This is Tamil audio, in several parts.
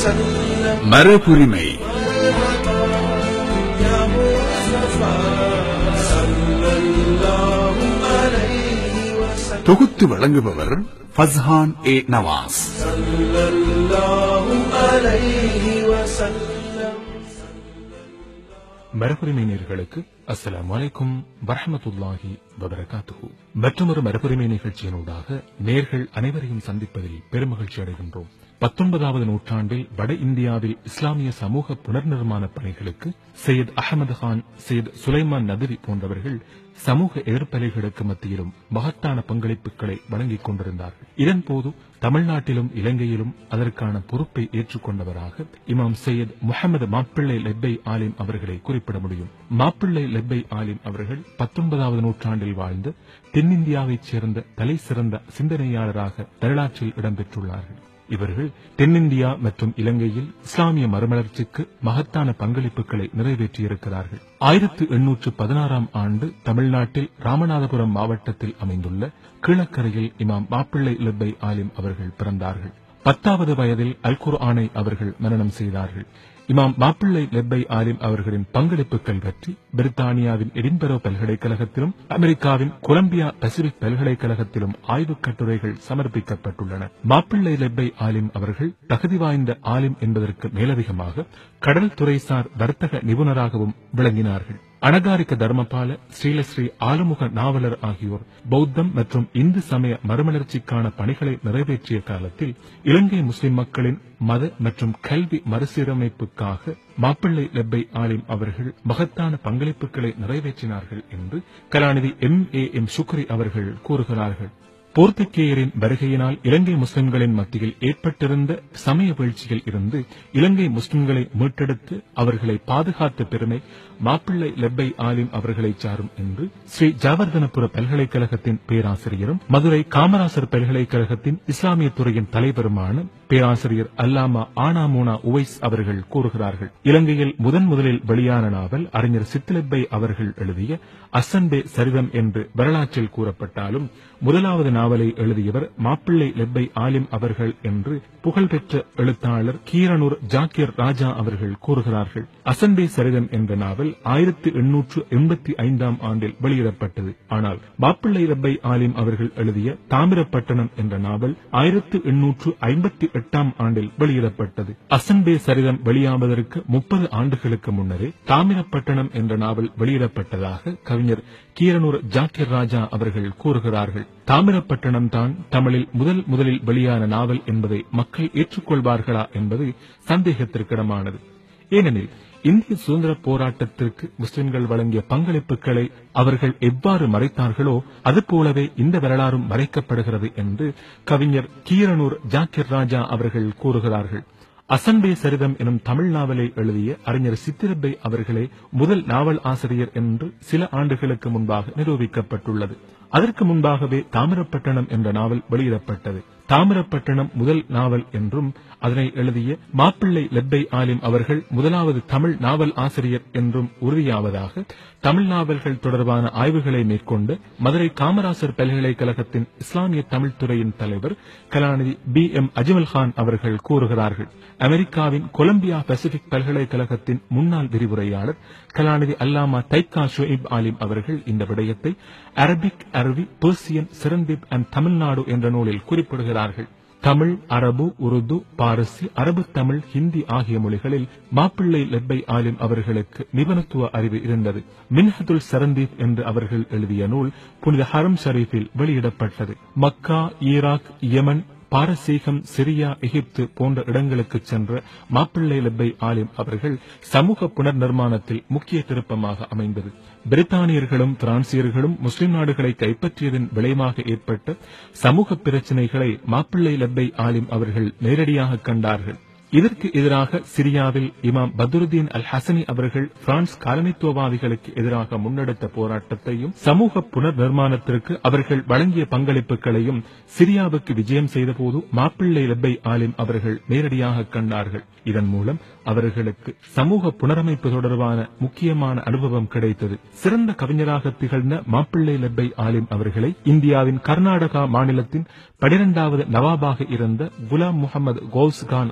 وسلم மரபுரிமை يا مصطفى صلى الله عليه وسلم தொகுத்து வழங்குபவர் ஃபஸ்ஹான் ஏ நவாஸ் صلى الله عليه وسلم மரபுரிமை நேர்களுக்கு அஸ்ஸலாமு அலைக்கும் வரஹமத்துல்லாஹி வபரகாத்துஹு மற்றொரு மரபுரிமை நிகழ்ச்சியினூடாக நேர்கள் அனைவரையும் சந்திப்பதில் பெருமகிழ்ச்சி அடைகின்றோம் பத்தொன்பதாவது நூற்றாண்டில் வட இந்தியாவில் இஸ்லாமிய சமூக புனர்நிர்மாண பணிகளுக்கு சையத் அகமது கான் சையத் சுலைமான் நதுவி போன்றவர்கள் சமூக எதிர்ப்பலைகளுக்கு மத்தியிலும் மகத்தான பங்களிப்புகளை வழங்கிக் கொண்டிருந்தார்கள் இதன்போது தமிழ்நாட்டிலும் இலங்கையிலும் அதற்கான பொறுப்பை ஏற்றுக்கொண்டவராக இமாம் சையத் முகமது மாப்பிள்ளை லெப்பை ஆலிம் அவர்களை குறிப்பிட முடியும் மாப்பிள்ளை லெப்பை ஆலிம் அவர்கள் பத்தொன்பதாவது நூற்றாண்டில் வாழ்ந்து தென்னிந்தியாவைச் சேர்ந்த தலை சிறந்த சிந்தனையாளராக வரலாற்றில் இடம்பெற்றுள்ளார்கள் இவர்கள் தென்னிந்தியா மற்றும் இலங்கையில் இஸ்லாமிய மறுமலர்ச்சிக்கு மகத்தான பங்களிப்புகளை நிறைவேற்றியிருக்கிறார்கள் ஆயிரத்து எண்ணூற்று பதினாறாம் ஆண்டு தமிழ்நாட்டில் ராமநாதபுரம் மாவட்டத்தில் அமைந்துள்ள கீழக்கரையில் இமாம் மாப்பிள்ளை லெப்பை ஆலிம் அவர்கள் பிறந்தார்கள் பத்தாவது வயதில் அல் குர்ஆனை அவர்கள் மனனம் செய்தார்கள் இமாம் மாப்பிள்ளை லெப்பை ஆலிம் அவர்களின் பங்களிப்புகள் பற்றி பிரித்தானியாவின் எடின்பரோ பல்கலைக்கழகத்திலும் அமெரிக்காவின் கொலம்பியா பசிபிக் பல்கலைக்கழகத்திலும் ஆய்வுக் கட்டுரைகள் சமர்ப்பிக்கப்பட்டுள்ளன மாப்பிள்ளை லெப்பை ஆலிம் அவர்கள் தகுதி வாய்ந்த ஆலிம் என்பதற்கு மேலதிகமாக கடல் துறைசார் வர்த்தக நிபுணராகவும் விளங்கினார்கள் அனகாரிக தர்மபால ஸ்ரீலஸ்ரீ ஆலுமுக நாவலர் ஆகியோர் பௌத்தம் மற்றும் இந்து சமய மறுமலர்ச்சிக்கான பணிகளை நிறைவேற்றிய காலத்தில் இலங்கை முஸ்லிம் மக்களின் மத மற்றும் கல்வி மறுசீரமைப்புக்காக மாப்பிள்ளை லெப்பை ஆலிம் அவர்கள் மகத்தான பங்களிப்புகளை நிறைவேற்றினார்கள் என்று கலாநிதி எம் ஏ எம் சுக்ரி அவர்கள் கூறுகிறார்கள் போர்த்துகேயரின் வருகையினால் இலங்கை முஸ்லிம்களின் மத்தியில் ஏற்பட்டிருந்த சமய வீழ்ச்சியில் இருந்து இலங்கை முஸ்லிம்களை மீட்டெடுத்து அவர்களை பாதுகாத்த பெருமை மாப்பிள்ளை லெப்பை ஆலிம் அவர்களை சாரும் என்று ஸ்ரீ ஜாவர்தனபுர பல்கலைக்கழகத்தின் பேராசிரியரும் மதுரை காமராசர் பல்கலைக்கழகத்தின் இஸ்லாமிய துறையின் தலைவருமான பேராசிரியர் அல்லாமா ஆனாமூனா உவைஸ் அவர்கள் கூறுகிறார்கள் இலங்கையில் முதன் முதலில் வெளியான நாவல் அறிஞர் சித்திலப்பை அவர்கள் எழுதிய அசன்பே சரிதம் என்று வரலாற்றில் கூறப்பட்டாலும் முதலாவது நாவலை எழுதியவர் மாப்பிள்ளை லெப்பை ஆலிம் அவர்கள் என்று புகழ்பெற்ற எழுத்தாளர் கீரனூர் ஜாக்கிர் ராஜா அவர்கள் கூறுகிறார்கள் அசன்பே சரிதம் என்ற நாவல் ஆயிரத்தி எண்ணூற்று எண்பத்தி ஐந்தாம் ஆண்டில் வெளியிடப்பட்டது ஆனால் மாப்பிள்ளை லெப்பை ஆலிம் அவர்கள் எழுதிய தாமிரப்பட்டணம் என்ற நாவல் ஆயிரத்து எண்ணூற்று ஐம்பத்தி எட்டாம் ஆண்டில் வெளியிடப்பட்டது அசன்பே சரிதம் வெளியாவதற்கு முப்பது ஆண்டுகளுக்கு முன்னரே தாமிரப்பட்டணம் என்ற நாவல் வெளியிடப்பட்டதாக கவிஞர் கீரனூர் ஜாக்கிர் ராஜா அவர்கள் கூறுகிறார்கள் தாமிரப்பட்டணம் தான் தமிழில் முதல் முதலில் வெளியான நாவல் என்பதை மக்கள் ஏற்றுக்கொள்வார்களா என்பது சந்தேகத்திற்கிடமானது ஏனெனில் இந்திய சுதந்திர போராட்டத்திற்கு முஸ்லிம்கள் வழங்கிய பங்களிப்புகளை அவர்கள் எவ்வாறு மறைத்தார்களோ அதுபோலவே இந்த வரலாறும் மறைக்கப்படுகிறது என்று கவிஞர் கீரனூர் ஜாக்கிர் ராஜா அவர்கள் கூறுகிறார்கள் அசன்பே சரிதம் எனும் தமிழ் நாவலை எழுதிய அறிஞர் சித்திரப்பை அவர்களே முதல் நாவல் ஆசிரியர் என்று சில ஆண்டுகளுக்கு முன்பாக நிரூபிக்கப்பட்டுள்ளது அதற்கு முன்பாகவே தாமிரப்பட்டணம் என்ற நாவல் வெளியிடப்பட்டது தாமிரப்பட்டணம் முதல் நாவல் என்றும் அதனை எழுதிய மாப்பிள்ளை லெப்பை ஆலிம் அவர்கள் முதலாவது தமிழ் நாவல் ஆசிரியர் என்றும் உறுதியாவதாக தமிழ் நாவல்கள் தொடர்பான ஆய்வுகளை மேற்கொண்டு மதுரை காமராசர் பல்கலைக்கழகத்தின் இஸ்லாமிய தமிழ் துறையின் தலைவர் கலாநிதி பி எம் அஜ்மல் கான் அவர்கள் கூறுகிறார்கள் அமெரிக்காவின் கொலம்பியா பசிபிக் பல்கலைக்கழகத்தின் முன்னாள் விரிவுரையாளர் கலாநிதி அல்லாமா தைக்கா ஷுஐப் ஆலிம் அவர்கள் இந்த விடயத்தை அரபிக் அரபி பெர்சியன் சிரந்திப் அண்ட் தமிழ்நாடு என்ற நூலில் குறிப்பிடுகிறார்கள் தமிழ் அரபு உருது பாரசி அரபு தமிழ் ஹிந்தி ஆகிய மொழிகளில் மாப்பிள்ளை லெப்பை ஆலிம் அவர்களுக்கு நிபுணத்துவ அறிவு இருந்தது மின்ஹதுல் சரந்தீப் என்று அவர்கள் எழுதிய நூல் புனித ஹரம் ஷரீஃபில் வெளியிடப்பட்டது மக்கா ஈராக் யமன் பாரசீகம் சிரியா எகிப்து போன்ற இடங்களுக்கு சென்ற மாப்பிள்ளை லெப்பை ஆலிம் அவர்கள் சமூக புனர் நிர்மாணத்தில் முக்கிய திருப்பமாக அமைந்தது பிரித்தானியர்களும் பிரான்சியர்களும் முஸ்லிம் நாடுகளை கைப்பற்றியதன் விளைவாக ஏற்பட்ட சமூக பிரச்சினைகளை மாப்பிள்ளை லெப்பை ஆலிம் அவர்கள் நேரடியாக கண்டார்கள் இதற்கு எதிராக சிரியாவில் இமாம் பத்ருதீன் அல் ஹசனி அவர்கள் பிரான்ஸ் காலனித்துவவாதிகளுக்கு எதிராக முன்னெடுத்த போராட்டத்தையும் சமூக புனர் நிர்மாணத்திற்கு அவர்கள் வழங்கிய பங்களிப்புகளையும் சிரியாவுக்கு விஜயம் செய்தபோது மாப்பிள்ளை லெப்பை ஆலிம் அவர்கள் நேரடியாக கண்டார்கள் இதன் மூலம் அவர்களுக்கு சமூக புனரமைப்பு தொடர்பான முக்கியமான அனுபவம் கிடைத்தது சிறந்த கவிஞராக திகழ்ந்த மாப்பிள்ளை லெப்பை ஆலிம் அவர்களை இந்தியாவின் கர்நாடகா மாநிலத்தின் பனிரெண்டாவது நவாபாக இருந்த குலாம் முகமது கௌஸ் கான் அவர்கள்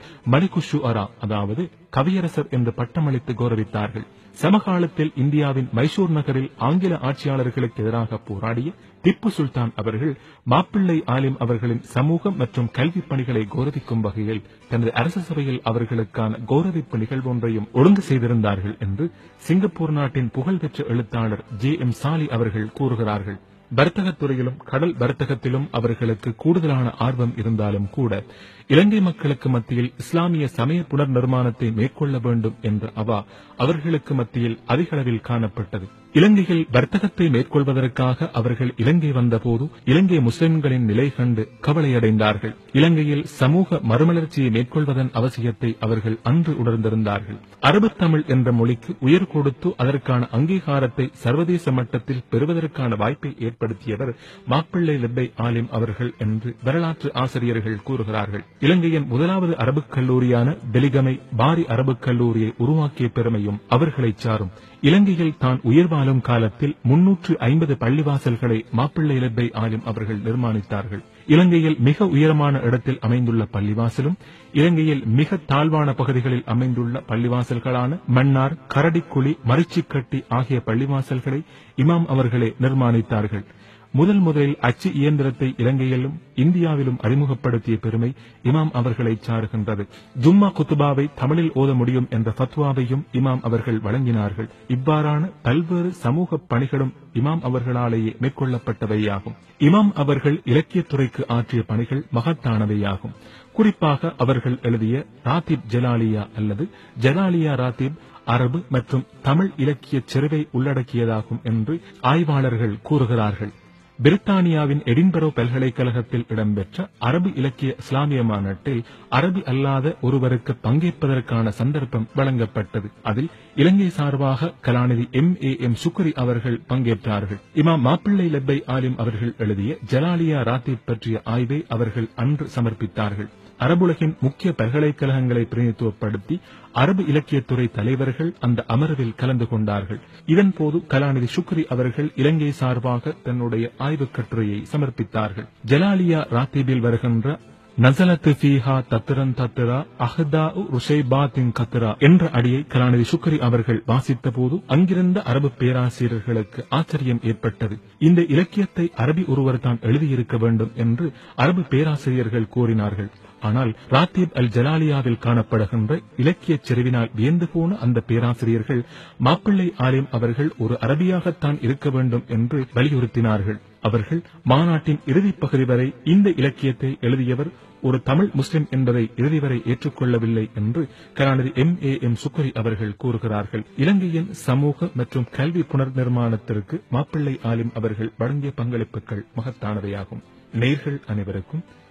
மலிகுஷு அரா அதாவது கவியரசர் என்று பட்டமளித்து கௌரவித்தார்கள் சமகாலத்தில் இந்தியாவின் மைசூர் நகரில் ஆங்கில ஆட்சியாளர்களுக்கு எதிராக போராடிய திப்பு சுல்தான் அவர்கள் மாப்பிள்ளை ஆலிம் அவர்களின் சமூக மற்றும் கல்வி பணிகளை கௌரவிக்கும் வகையில் தனது அரசு சபையில் அவர்களுக்கான கௌரவிப்பு நிகழ்வொன்றையும் ஒழுங்கு செய்திருந்தார்கள் என்று சிங்கப்பூர் நாட்டின் புகழ்பெற்ற எழுத்தாளர் ஜே எம் சாலி அவர்கள் கூறுகிறார்கள் வர்த்தகத் துறையிலும் கடல் வர்த்தகத்திலும் அவர்களுக்கு கூடுதலான ஆர்வம் இருந்தாலும் கூட இலங்கை மக்களுக்கு மத்தியில் இஸ்லாமிய சமய புனர் நிர்மாணத்தை மேற்கொள்ள வேண்டும் என்ற அவா அவர்களுக்கு மத்தியில் அதிக அளவில் காணப்பட்டது இலங்கையில் வர்த்தகத்தை மேற்கொள்வதற்காக அவர்கள் இலங்கை வந்தபோது இலங்கை முஸ்லிம்களின் நிலை கண்டு கவலையடைந்தார்கள் இலங்கையில் சமூக மறுமலர்ச்சியை மேற்கொள்வதன் அவசியத்தை அவர்கள் அன்று உணர்ந்திருந்தார்கள் அரபு தமிழ் என்ற மொழிக்கு உயர் கொடுத்து அதற்கான அங்கீகாரத்தை சர்வதேச மட்டத்தில் பெறுவதற்கான வாய்ப்பை ஏற்படுத்தியவர் மாப்பிள்ளை லெப்பை ஆலிம் அவர்கள் என்று வரலாற்று ஆசிரியர்கள் கூறுகிறார்கள் இலங்கையின் முதலாவது அரபுக் கல்லூரியான டெலிகமை பாரி அரபுக் கல்லூரியை உருவாக்கிய பெருமையும் அவர்களைச் சாரும் இலங்கையில் தான் உயிர் வாழும் காலத்தில் முன்னூற்று ஐம்பது பள்ளிவாசல்களை மாப்பிள்ளை இலப்பை ஆலிம் அவர்கள் நிர்மாணித்தார்கள் இலங்கையில் மிக உயரமான இடத்தில் அமைந்துள்ள பள்ளிவாசலும் இலங்கையில் மிக தாழ்வான பகுதிகளில் அமைந்துள்ள பள்ளிவாசல்களான மன்னார் கரடிக்குழி மரிச்சிக்கட்டி ஆகிய பள்ளிவாசல்களை இமாம் அவர்களே நிர்மாணித்தார்கள் முதல் முதலில் அச்சு இயந்திரத்தை இலங்கையிலும் இந்தியாவிலும் அறிமுகப்படுத்திய பெருமை இமாம் அவர்களை சாருகின்றது ஜும்மா குத்துபாவை தமிழில் ஓத முடியும் என்ற ஃபத்வாவையும் இமாம் அவர்கள் வழங்கினார்கள் இவ்வாறான பல்வேறு சமூக பணிகளும் இமாம் அவர்களாலேயே மேற்கொள்ளப்பட்டவையாகும் இமாம் அவர்கள் இலக்கியத்துறைக்கு ஆற்றிய பணிகள் மகத்தானவையாகும் குறிப்பாக அவர்கள் எழுதிய ராத்திப் ஜலாலியா அல்லது ஜலாலியா ராத்திப் அரபு மற்றும் தமிழ் இலக்கிய செருவை உள்ளடக்கியதாகும் என்று ஆய்வாளர்கள் கூறுகிறார்கள் பிரித்தானியாவின் எடின்பரோ பல்கலைக்கழகத்தில் இடம்பெற்ற அரபு இலக்கிய இஸ்லாமிய மாநாட்டில் அரபி அல்லாத ஒருவருக்கு பங்கேற்பதற்கான சந்தர்ப்பம் வழங்கப்பட்டது அதில் இலங்கை சார்பாக கலாநிதி எம் ஏ எம் சுக்கரி அவர்கள் பங்கேற்றார்கள் இமாம் மாப்பிள்ளை லெப்பை ஆலிம் அவர்கள் எழுதிய ஜலாலியா ராத்தீப் பற்றிய ஆய்வை அவர்கள் அன்று சமர்ப்பித்தார்கள் அரபுலகின் முக்கிய பல்கலைக்கழகங்களை பிரதிநிதித்துவப்படுத்தி அரபு இலக்கியத்துறை தலைவர்கள் அந்த அமர்வில் கலந்து கொண்டார்கள் இதன்போது கலாநிதி சுக்ரி அவர்கள் இலங்கை சார்பாக தன்னுடைய ஆய்வுக் கட்டுரையை சமர்ப்பித்தார்கள் ஜலாலியா ராத்தீபில் வருகின்ற நசலத்து ஃபீஹா தத்திரன் தத்திரா அஹ்தா ருஷைபாத்தின் கத்திரா என்ற அடியை கலாநிதி சுக்ரி அவர்கள் வாசித்த போது அங்கிருந்த அரபு பேராசிரியர்களுக்கு ஆச்சரியம் ஏற்பட்டது இந்த இலக்கியத்தை அரபி ஒருவர் தான் எழுதியிருக்க வேண்டும் என்று அரபு பேராசிரியர்கள் கூறினார்கள் ஆனால் ராத்தீப் அல் ஜலாலியாவில் காணப்படுகின்ற இலக்கியச் செறிவினால் வியந்து போன அந்த பேராசிரியர்கள் மாப்பிள்ளை ஆலிம் அவர்கள் ஒரு அரபியாகத்தான் இருக்க வேண்டும் என்று வலியுறுத்தினார்கள் அவர்கள் மாநாட்டின் இறுதிப் பகுதி வரை இந்த இலக்கியத்தை எழுதியவர் ஒரு தமிழ் முஸ்லிம் என்பதை இறுதி வரை ஏற்றுக்கொள்ளவில்லை என்று கலாநிதி எம் ஏ எம் சுக்கரி அவர்கள் கூறுகிறார்கள் இலங்கையின் சமூக மற்றும் கல்வி புனர் நிர்மாணத்திற்கு மாப்பிள்ளை ஆலிம் அவர்கள் வழங்கிய பங்களிப்புகள் மகத்தானவையாகும் நேர்கள் அனைவருக்கும்